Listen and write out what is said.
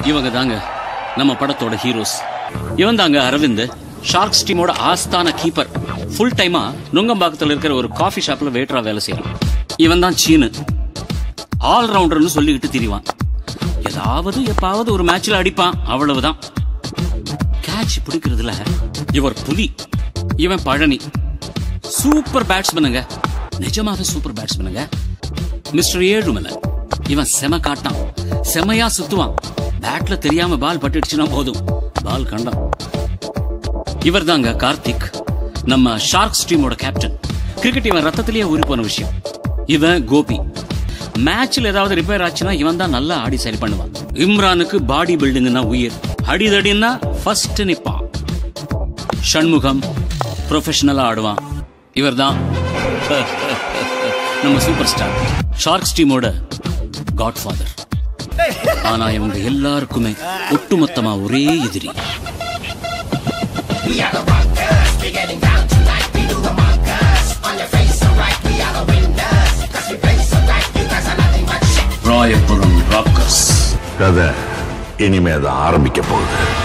இவங்க தாங்க நம்ம படத்தோட ஹீரோஸ் இவன் தாங்க அரவிந்த் ஷார்க்ஸ் டீமோட ஆஸ்தான கீப்பர் ஃபுல் டைமா நுங்கம்பாக்கத்துல இருக்கிற ஒரு காஃபி ஷாப்ல வெயிட்டரா வேலை செய்யறான் இவன் தான் சீனு ஆல் ரவுண்டர்னு சொல்லிக்கிட்டு திரிவான் ஏதாவது எப்பாவது ஒரு மேட்ச்ல அடிப்பான் அவ்வளவுதான் கேட்ச் பிடிக்கிறதுல இவர் புலி இவன் பழனி சூப்பர் பேட்ஸ்மேனுங்க நிஜமாவே சூப்பர் பேட்ஸ்மேனுங்க மிஸ்டர் ஏழுமலை இவன் செம காட்டான் செமையா சுத்துவான் பேட்ல தெரியாம பால் பட்டுடுச்சுன்னா போதும் பால் கண்டான் இவர் தாங்க கார்த்திக் நம்ம ஷார்க்ஸ் டீமோட கேப்டன் கிரிக்கெட் இவன் ரத்தத்திலேயே ஊறி போன விஷயம் இவன் கோபி மேட்ச்ல ஏதாவது ரிப்பேர் ஆச்சுன்னா இவன் தான் நல்லா ஆடி சரி பண்ணுவான் இம்ரானுக்கு பாடி பில்டிங்னா உயிர் அடிதடின்னா ஃபர்ஸ்ட் நிப்பான் ஷண்முகம் ப்ரொஃபஷனலா ஆடுவான் இவர் தான் நம்ம சூப்பர் ஸ்டார் ஷார்க்ஸ் டீமோட காட் ஃபாதர் ஆனா இவங்க எல்லாருக்குமே ஒட்டுமொத்தமா ஒரே எதிரி ராயபுரம் ராக்கர்ஸ் கதை இனிமே தான் ஆரம்பிக்க போகுது